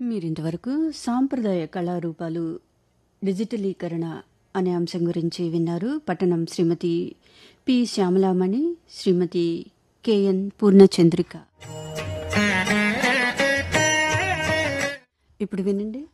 మీరింతవరకు సాంప్రదాయ కళారూపాలు డిజిటలీకరణ అనే అంశం గురించి విన్నారు పట్టణం శ్రీమతి పి శ్యామలామణి శ్రీమతి కెఎన్ పూర్ణచంద్రిక ఇప్పుడు వినండి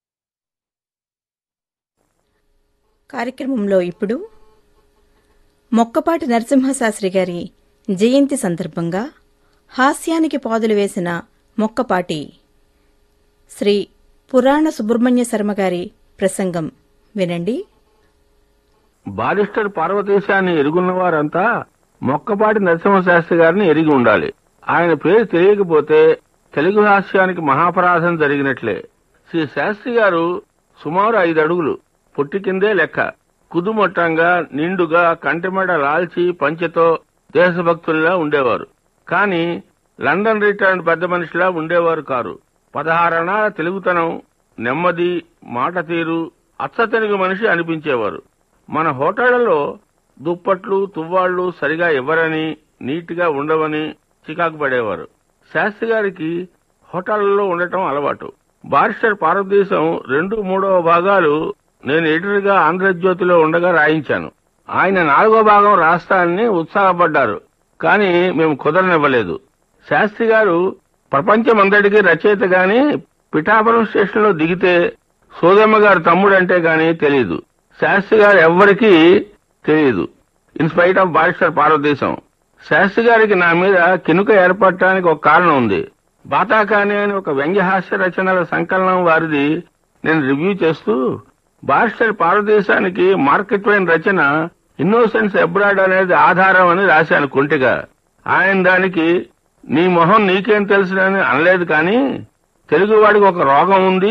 కార్యక్రమంలో ఇప్పుడు మొక్కపాటి నరసింహశాస్త్రి గారి జయంతి సందర్భంగా హాస్యానికి పాదులు వేసిన మొక్కపాటి శ్రీ పురాణ సుబ్రహ్మణ్య శర్మ గారి ప్రసంగం వినండి బారిస్టర్ పార్వతీశాన్ని ఎరుగున్న వారంతా మొక్కపాటి నరసింహశాస్త్రి గారిని ఎరిగి ఉండాలి ఆయన పేరు తెలియకపోతే తెలుగు హాస్యానికి మహాపరాధం జరిగినట్లే శ్రీ శాస్త్రి గారు సుమారు ఐదు అడుగులు పొట్టి కిందే లెక్క కుదుమొట్టంగా నిండుగా కంటిమెడ లాల్చి పంచెతో దేశభక్తుల్లా ఉండేవారు కాని లండన్ రిటర్న్ పెద్ద మనిషిలా ఉండేవారు కారు పదహారణాల తెలుగుతనం నెమ్మది మాట తీరు అచ్చ తెలుగు మనిషి అనిపించేవారు మన హోటళ్లలో దుప్పట్లు తువ్వాళ్లు సరిగా ఇవ్వరని నీటిగా ఉండవని చికాకు పడేవారు శాస్త్రి గారికి హోటళ్లలో ఉండటం అలవాటు బారిస్టర్ భారతదేశం రెండు మూడవ భాగాలు నేను ఎడిటర్గా ఆంధ్రజ్యోతిలో ఉండగా రాయించాను ఆయన నాలుగో భాగం రాస్తానని ఉత్సాహపడ్డారు కానీ మేము కుదరనివ్వలేదు శాస్త్రి గారు ప్రపంచమంతటికీ రచయిత గాని పిఠాపురం స్టేషన్లో దిగితే సోదమ్మ గారు తమ్ముడంటే గాని తెలీదు శాస్త్రి గారు ఎవ్వరికీ తెలియదు ఇన్స్పైట్ ఆఫ్ బారిస్టర్ భారతదేశం శాస్త్రి గారికి నా మీద కినుక ఏర్పడటానికి ఒక కారణం ఉంది బాతాకాని అని ఒక వ్యంగ్యహాస్య రచనల సంకలనం వారిది నేను రివ్యూ చేస్తూ బారిస్టర్ భారతదేశానికి మార్కెట్ వైన్ రచన ఇన్నోసెన్స్ అబ్రాడ్ అనేది ఆధారం అని రాశాను కుంటిగా ఆయన దానికి నీ మొహం నీకేం తెలుసునని అనలేదు కానీ తెలుగువాడికి ఒక రోగం ఉంది